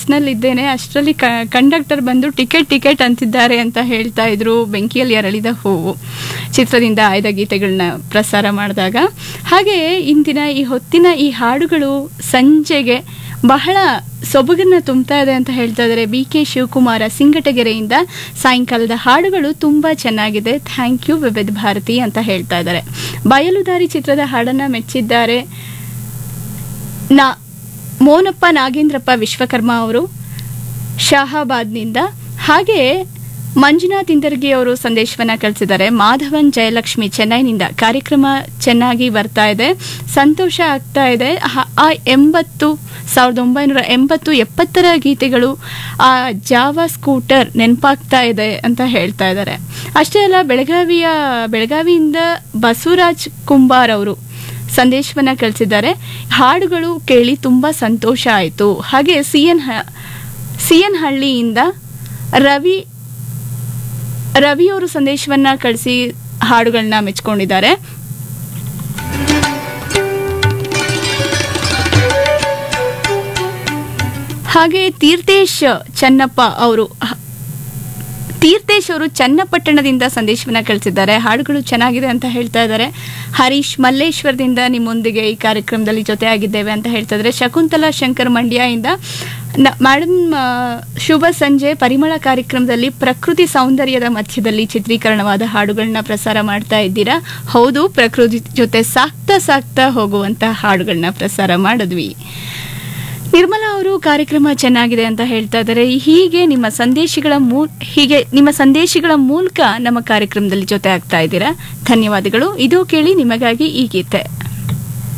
ಬಸ್ನಲ್ಲಿ ಇದ್ದೇನೆ ಅಷ್ಟರಲ್ಲಿ ಕಂಡಕ್ಟರ್ ಬಂದು ಟಿಕೆಟ್ ಟಿಕೆಟ್ ಅಂತಿದ್ದಾರೆ ಅಂತ ಹೇಳ್ತಾ ಇದ್ರು ಬೆಂಕಿಯಲ್ಲಿ ಅರಳಿದ ಹೂವು ಚಿತ್ರದಿಂದ ಆಯ್ದ ಗೀತೆಗಳನ್ನ ಪ್ರಸಾರ ಮಾಡಿದಾಗ ಹಾಗೆ ಇಂದಿನ ಈ ಹೊತ್ತಿನ ಈ ಹಾಡುಗಳು ಸಂಜೆಗೆ ಬಹಳ ಸೊಬಗನ್ನ ತುಂಬ್ತಾ ಇದೆ ಅಂತ ಹೇಳ್ತಾ ಇದ್ದಾರೆ ಬಿ ಕೆ ಶಿವಕುಮಾರ ಸಿಂಗಟಗೆರೆಯಿಂದ ಸಾಯಂಕಾಲದ ಹಾಡುಗಳು ತುಂಬ ಚೆನ್ನಾಗಿದೆ ಥ್ಯಾಂಕ್ ಯು ವಿವಿಧ ಭಾರತಿ ಅಂತ ಹೇಳ್ತಾ ಇದ್ದಾರೆ ಬಯಲುದಾರಿ ಚಿತ್ರದ ಹಾಡನ್ನ ಮೆಚ್ಚಿದ್ದಾರೆ ನಾ ಮೋನಪ್ಪ ನಾಗೇಂದ್ರಪ್ಪ ವಿಶ್ವಕರ್ಮ ಅವರು ಶಹಾಬಾದ್ನಿಂದ ಹಾಗೆ ಮಂಜುನಾಥ್ ಇಂದರ್ಗಿ ಅವರು ಸಂದೇಶವನ್ನ ಕಳಿಸಿದ್ದಾರೆ ಮಾಧವನ್ ಜಯಲಕ್ಷ್ಮಿ ಚೆನ್ನೈನಿಂದ ಕಾರ್ಯಕ್ರಮ ಚೆನ್ನಾಗಿ ಬರ್ತಾ ಇದೆ ಸಂತೋಷ ಆಗ್ತಾ ಇದೆ ಹ- ಆ ಎಂಬತ್ತು ಸಾವಿರದ ಒಂಬೈನೂರ ಎಂಬತ್ತು ಎಪ್ಪತ್ತರ ಗೀತೆಗಳು ಆ ಜಾವ ಸ್ಕೂಟರ್ ನೆನಪಾಗ್ತಾ ಇದೆ ಅಂತ ಹೇಳ್ತಾ ಇದ್ದಾರೆ ಅಷ್ಟೇ ಅಲ್ಲ ಬೆಳಗಾವಿಯ ಬೆಳಗಾವಿಯಿಂದ ಬಸವರಾಜ್ ಕುಂಬಾರ್ ಅವರು ಸಂದೇಶವನ್ನ ಕಳಿಸಿದ್ದಾರೆ ಹಾಡುಗಳು ಕೇಳಿ ತುಂಬ ಸಂತೋಷ ಆಯಿತು ಹಾಗೆ ಸಿ ಎನ್ ಸಿ ಎನ್ ಹಳ್ಳಿಯಿಂದ ರವಿ ರವಿಯವರು ಸಂದೇಶವನ್ನ ಕಳಿಸಿ ಹಾಡುಗಳನ್ನ ಮೆಚ್ಕೊಂಡಿದ್ದಾರೆ ಹಾಗೆ ತೀರ್ಥೇಶ್ ಚನ್ನಪ್ಪ ಅವರು ತೀರ್ಥೇಶ್ ಅವರು ಚನ್ನಪಟ್ಟಣದಿಂದ ಸಂದೇಶವನ್ನ ಕಳಿಸಿದ್ದಾರೆ ಹಾಡುಗಳು ಚೆನ್ನಾಗಿದೆ ಅಂತ ಹೇಳ್ತಾ ಇದ್ದಾರೆ ಹರೀಶ್ ಮಲ್ಲೇಶ್ವರದಿಂದ ನಿಮ್ಮೊಂದಿಗೆ ಈ ಕಾರ್ಯಕ್ರಮದಲ್ಲಿ ಜೊತೆಯಾಗಿದ್ದೇವೆ ಅಂತ ಹೇಳ್ತಾ ಇದ್ದಾರೆ ಶಕುಂತಲಾ ಶಂಕರ್ ಮಂಡ್ಯ ಇಂದ ಮೇಡಮ್ ಶುಭ ಸಂಜೆ ಪರಿಮಳ ಕಾರ್ಯಕ್ರಮದಲ್ಲಿ ಪ್ರಕೃತಿ ಸೌಂದರ್ಯದ ಮಧ್ಯದಲ್ಲಿ ಚಿತ್ರೀಕರಣವಾದ ಹಾಡುಗಳನ್ನ ಪ್ರಸಾರ ಮಾಡ್ತಾ ಇದ್ದೀರಾ ಹೌದು ಪ್ರಕೃತಿ ಜೊತೆ ಸಾಕ್ತಾ ಸಾಕ್ತಾ ಹೋಗುವಂತ ಹಾಡುಗಳನ್ನ ಪ್ರಸಾರ ಮಾಡಿದ್ವಿ ನಿರ್ಮಲಾ ಅವರು ಕಾರ್ಯಕ್ರಮ ಚೆನ್ನಾಗಿದೆ ಅಂತ ಹೇಳ್ತಾ ಇದ್ದಾರೆ ಹೀಗೆ ನಿಮ್ಮ ಸಂದೇಶಗಳ ಮೂ ಹೀಗೆ ನಿಮ್ಮ ಸಂದೇಶಗಳ ಮೂಲಕ ನಮ್ಮ ಕಾರ್ಯಕ್ರಮದಲ್ಲಿ ಜೊತೆ ಆಗ್ತಾ ಇದ್ದೀರಾ ಧನ್ಯವಾದಗಳು ಇದು ಕೇಳಿ ನಿಮಗಾಗಿ ಈ ಗೀತೆ